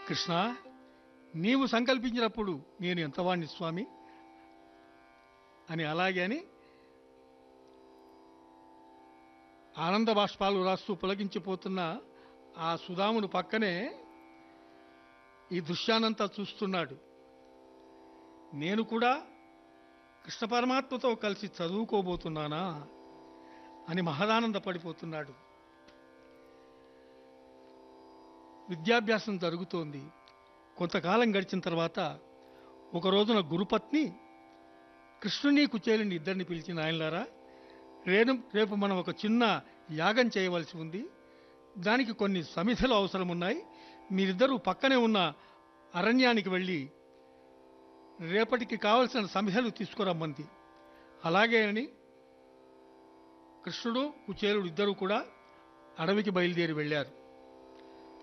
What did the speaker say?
కృష్ణ నీవు సంకల్పించినప్పుడు నేను ఎంతవాణ్ణి స్వామి అని అలాగే అని ఆనంద బాష్పాలు రాస్తూ పులకించిపోతున్న ఆ సుధామును పక్కనే ఈ దృశ్యానంతా చూస్తున్నాడు నేను కూడా కృష్ణ పరమాత్మతో కలిసి చదువుకోబోతున్నానా అని మహదానంద పడిపోతున్నాడు విద్యాభ్యాసం జరుగుతోంది కొంతకాలం గడిచిన తర్వాత ఒక రోజున గురుపత్ని కృష్ణుని కుచేలుని ఇద్దరిని పిలిచిన ఆయనలారా రేను రేపు మనం ఒక చిన్న యాగం చేయవలసి ఉంది దానికి కొన్ని సమిధలు అవసరం ఉన్నాయి మీరిద్దరూ పక్కనే ఉన్న అరణ్యానికి వెళ్ళి రేపటికి కావలసిన సమిధలు తీసుకురమ్మంది అలాగే అని కృష్ణుడు కుచేలుడు ఇద్దరు కూడా అడవికి బయలుదేరి వెళ్ళారు